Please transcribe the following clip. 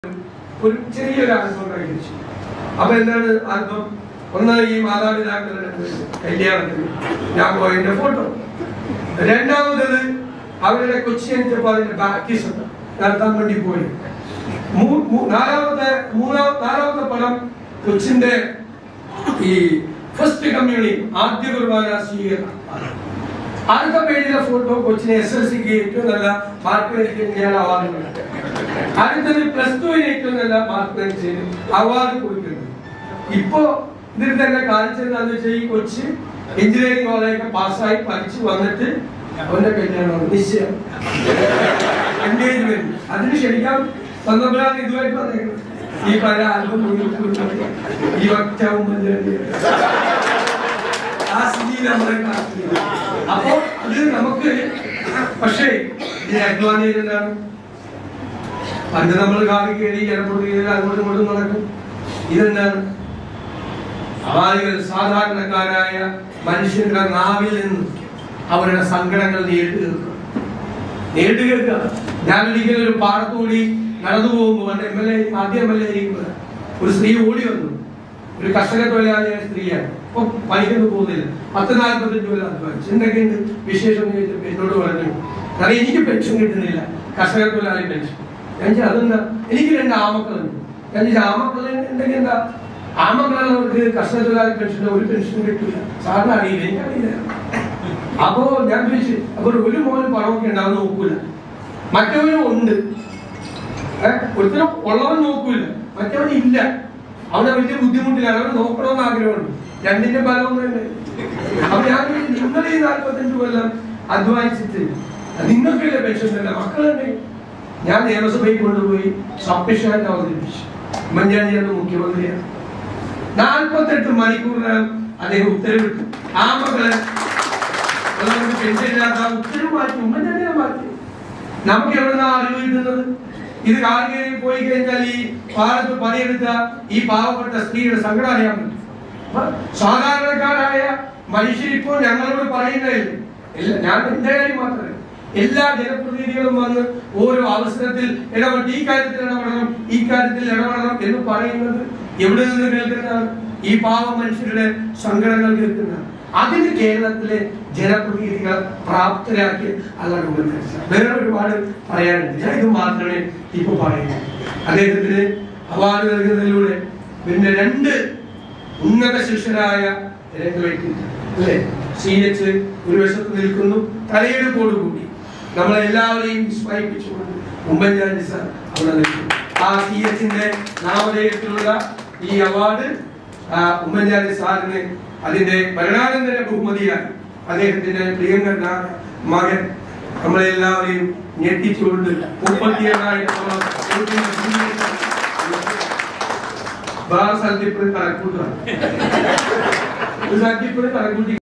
ഒരു ചെറിയൊരു ആൽബം കഴിച്ചു അപ്പൊ എന്താണ് ആൽബം ഒന്ന് ഈ മാതാപിതാക്കളുടെ കല്യാണത്തിന് ഞാൻ പോയതിന്റെ ഫോട്ടോ രണ്ടാമത്തത് അവരുടെ കൊച്ചി അണിച്ചപ്പോ അതിന്റെ ബാക്കീസ് നടത്താൻ വേണ്ടി പോയി മൂ- മൂ- നാലാമത്തെ മൂന്നാം നാലാമത്തെ പടം കൊച്ചിന്റെ ഈ ഫസ്റ്റ് കമ്മ്യൂണി ആദ്യ കുർബാന സ്വീകരണം അടുത്ത പേജിലെ ഫോട്ടോ കൊച്ചിനെ എസ് എൽ സിക്ക് ഏറ്റവും നല്ല മാർക്ക് മേടിച്ച് ഞാൻ അവാർഡ് കൊടുത്തു. അടുത്തത് പ്ലസ് ടുവിന് ഏറ്റവും നല്ല മാർക്ക് മേടിച്ച് അവാർഡ് കൊടുക്കുന്നത് ഇപ്പോ ഇതിൽ തന്നെ കാണിച്ചതെന്ന് വെച്ചാൽ ഈ കൊച്ച് എഞ്ചിനീയറിംഗ് കോളേജൊക്കെ പാസ്സായി പഠിച്ചു വന്നിട്ട് അവന്റെ കല്യാണം നിശ്ചയം എൻഗേജ്മെന്റ് അതിന് ക്ഷണിക്കാൻ വന്നപ്പോഴാണ് ഇതുമായിട്ട് വന്നേക്കുന്നത് ഈ പല ആൽബം ഈ ഒറ്റ ഉമ്മൻചാണ്ടി ആ സ്ഥിതിയിൽ നമ്മളെ കാത്തിരിക്കുന്നു. അപ്പോ അത് നമുക്ക് പക്ഷേ ഇതിന് അഡ്വാൻറ്റേജ് എന്താണ് പണ്ട് നമ്മൾ കാറി കയറി ജനപ്രതി അങ്ങോട്ടും ഇങ്ങോട്ടും നടക്കും ഇതെന്താണ് ആളുകൾ സാധാരണക്കാരായ മനുഷ്യരുടെ നാവിൽ നിന്ന് അവരുടെ സങ്കടങ്ങൾ നേരിട്ട് കേൾക്കുക നേരിട്ട് കേൾക്കുക ഞാൻ ഒരിക്കലും ഒരു പാടത്തുകൂടി നടന്നു പോകുമ്പോൾ പണ്ട് എം എൽ എ ആദ്യം എം എൽ എ ഇരിക്കുമ്പോൾ ഒരു സ്ത്രീ ഓടി വന്നു ഒരു കർഷക തൊഴിലാളിയായ സ്ത്രീയാണ് ഇപ്പൊ പണിക്കൊന്നും പോകുന്നില്ല പത്ത് നാൽപ്പത്തഞ്ച് കൊല്ലം അധ്വാനിച്ചു എന്തൊക്കെയുണ്ട് വിശേഷം എന്ന് ചോദിച്ചപ്പോൾ എന്നോട് പറഞ്ഞു കാരണം എനിക്ക് പെൻഷൻ കിട്ടുന്നില്ല കർഷക തൊഴിലാളി പെൻഷൻ ഞാൻ ചോദിച്ചു, അതെന്താ എനിക്ക് രണ്ട് ആമക്കളുണ്ട് ഞാൻ ചോദിച്ചു ആമക്കൾ ഉണ്ടെങ്കിൽ എന്താ ആമക്കളുള്ളവർക്ക് കർഷക തൊഴിലാളി പെൻഷൻ ഒരു പെൻഷനും കിട്ടില്ല സാറിന് അറിയില്ല എനിക്കറിയില്ല അപ്പോ ഞാൻ ചോദിച്ചു അപ്പൊ ഒരു മോന് പണമൊക്കെ ഉണ്ടാവും നോക്കൂല മറ്റവനും ഉണ്ട് ഏഹ് ഒരുത്തരം ഉള്ളവൻ നോക്കൂല മറ്റവൻ ഇല്ല അവനെ വലിയ ബുദ്ധിമുട്ടിലാണ് അവൻ നോക്കണമെന്ന് ആഗ്രഹമുണ്ട് രണ്ടിന്റെ ഫലം തന്നെ അപ്പൊ ഞാൻ ചോദിച്ചു, നിങ്ങൾ ഈ നാൽപ്പത്തഞ്ച് കൊല്ലം അധ്വാനിച്ചിട്ട് നിങ്ങൾക്കില്ല പെൻഷൻ തന്നെ മക്കളുണ്ട് ഞാൻ നിയമസഭയിൽ കൊണ്ടുപോയി സബ്മിഷൻ അവതരിപ്പിച്ചു ഉമ്മൻചാണ്ടി അന്ന് മുഖ്യമന്ത്രിയാണ് നാൽപ്പത്തെട്ട് മണിക്കൂറിനകം അദ്ദേഹം ഉത്തരവിട്ടു ആ മക്കളെ അതുകൊണ്ട് പെൻഷൻ ഇല്ലാത്ത ആ ഉത്തരവ് മാറ്റി ഉമ്മൻചാണ്ടിയെ മാറ്റി നമുക്ക് എവിടുന്ന അറിവ് കിട്ടുന്നത് ഇത് കാർഗിരിൽ പോയി കഴിഞ്ഞാൽ ഈ പാടത്ത് പണിയെടുത്ത ഈ പാവപ്പെട്ട സ്ത്രീയുടെ സങ്കടം അറിയാൻ പറ്റും അപ്പൊ സാധാരണക്കാരായ മനുഷ്യർ ഇപ്പോൾ ഞങ്ങളോട് പറയുന്നതല്ലേ എല്ലാ ഞാൻ എന്റെ കാര്യം മാത്രമല്ല എല്ലാ ജനപ്രതിനിധികളും വന്ന് ഓരോ അവസരത്തിൽ ഇടപെട്ട് ഈ കാര്യത്തിൽ ഇടപെടണം ഈ കാര്യത്തിൽ ഇടപെടണം എന്ന് പറയുന്നത് എവിടെ നിന്ന് കേൾക്കുന്നതാണ് ഈ പാവ മനുഷ്യരുടെ സങ്കടങ്ങൾ കേൾക്കുന്നതാണ് അതിന് കേരളത്തിലെ ജനപ്രതിനിധികൾ പ്രാപ്തരാക്കി അതാണ് ഉമ്മൻചാണ്ടി വേറെ ഒരുപാട് പറയാനുണ്ട് ഞാൻ ഇത് മാത്രമേ ഇപ്പൊ പറയുന്നു അദ്ദേഹത്തിന് അവാർഡ് നൽകുന്നതിലൂടെ പിന്നെ രണ്ട് ഉന്നത ശിഷ്യരായ രണ്ട് വ്യക്തി അല്ലെ സി എച്ച് ഒരു വശത്ത് നിൽക്കുന്നു തലയെടുപ്പോടുകൂടി നമ്മളെല്ലാവരെയും വിസ്മയിപ്പിച്ചുകൊണ്ട് ഉമ്മൻചാണ്ടി സാർ അവിടെ നിൽക്കുന്നു ആ സി എച്ചിന്റെ നാമധേയത്തിലുള്ള ഈ അവാർഡ് ആ, ഉമ്മൻചാണ്ടി സാറിന് അതിന്റെ മരണാനന്തര ബഹുമതിയായി അദ്ദേഹത്തിന്റെ പ്രിയങ്കരനായ മകൻ നമ്മളെല്ലാവരെയും ഞെട്ടിച്ചുകൊണ്ട് മുപ്പത്തിയേഴായിരം വേറെ സ്ഥലത്ത് ഇപ്പോഴും കണക്കൂട്ടുകയാണ് ഒരു സ്ഥലത്ത് ഇപ്പോഴും കണക്കൂട്ടി